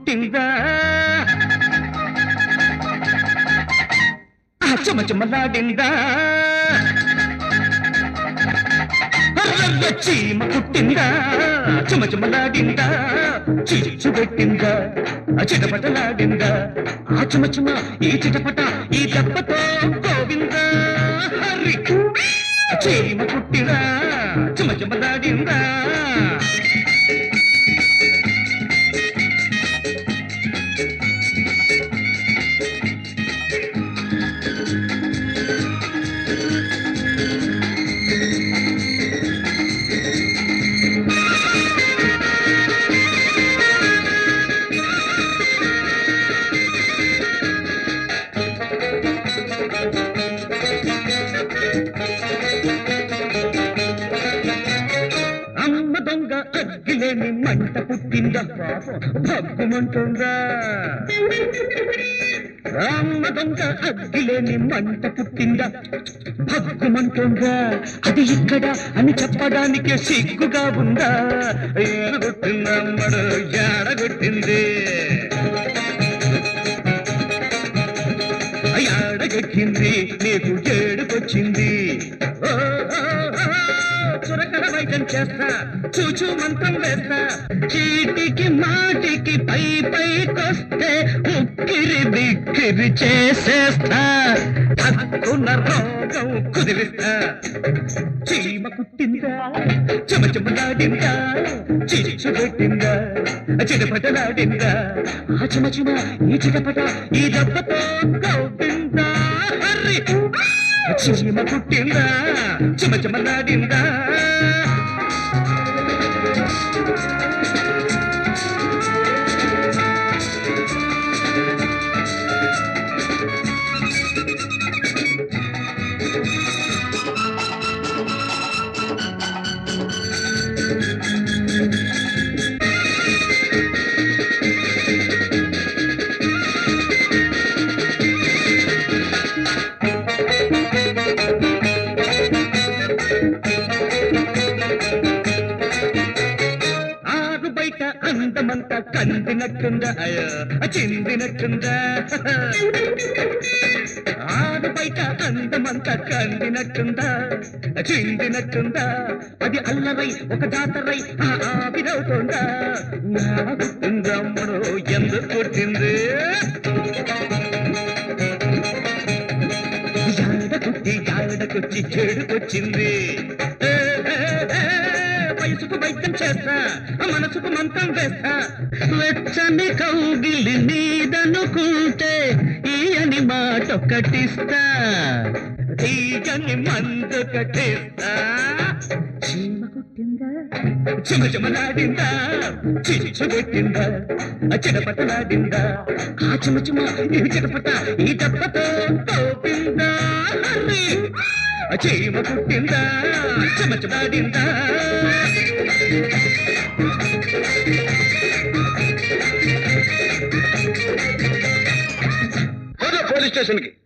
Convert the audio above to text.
కుట్టిందా ఆ చెమ చెమలాడిందా అర్రర్ర చీమ కుట్టిందా చెమ చెమలాడిందా చిచ్చు పెట్టిందా ఆ చిటపటలాడిందా ఆ చెమ చెమ ఈ చిటపట ఈ దెబ్బతో గోవిందా హరి చీమ కుట్టిదా చెమ చెమలాడిందా అమ్మ దొంగ అగ్గిలేని మంట పుట్టిందా పాపం భగ్గుమంటుందా అమ్మ దొంగ అగ్గిలేని మంట పుట్టిందా భగ్గుమంటుందా అది ఇక్కడ అని చెప్పడానికి సిగ్గుగా ఉందా ఏడగొట్టిందమ్మడు ఏడగొట్టింది ఏడగొట్టింది నీకు ఏడుకొచ్చింది ఓ, ఓ, ఓ, చురకర వైద్యం చేస్తా చూచూ మంత్రం వేస్తా చీటికి మాటికి పై పైకొస్తే ఉక్కిరి బిక్కిరి చేసేస్తా హక్కున రోగం కుదిరిస్తా చీమ కుట్టిందా చెమ చెమలాడిందా చిచ్చు పెట్టిందా చిటపటలాడిందా ఆ చెమ చెమ ఈ చిటపట ఈ దెబ్బతో గౌపిందా హర్రి చీమ కుట్టిందా చెమ చెమలాడిందా ఆరు బయట అందమంతా కందినట్టుందా అయ్యో చిందినట్టుందా ఆరు బయట అందమంతా కందినట్టుందా చిందినట్టుందా అది అల్లరై ఒక జాతరై ఆ ఆవిరవుతుందా నా గుట్టిందమ్ముడు ఎందుకు కొట్టింది యాడకొచ్చి యాడకొచ్చి చెడుకొచ్చింది ఏ, ఏ, ఏ, వయసుకు వైద్యం చేస్తా మనసుకు మంత్రం వేస్తా వెచ్చని కౌగిలి నీదనుకుంటే ఈయని మాట ఒక్కటిస్తా తీయని మందు కట్టిస్తా చీమ కుట్టిందా చిమ చిమలాడిందా చిచ్చు పెట్టిందా చిడపటలాడిందా ఆ చిమ చిమ ఈ చిటపట ఈ దెబ్బతో తోపిందా హర్రి చీమ కుట్టిందా చిమ చిమలాడిందా పోలీస్ స్టేషన్ కి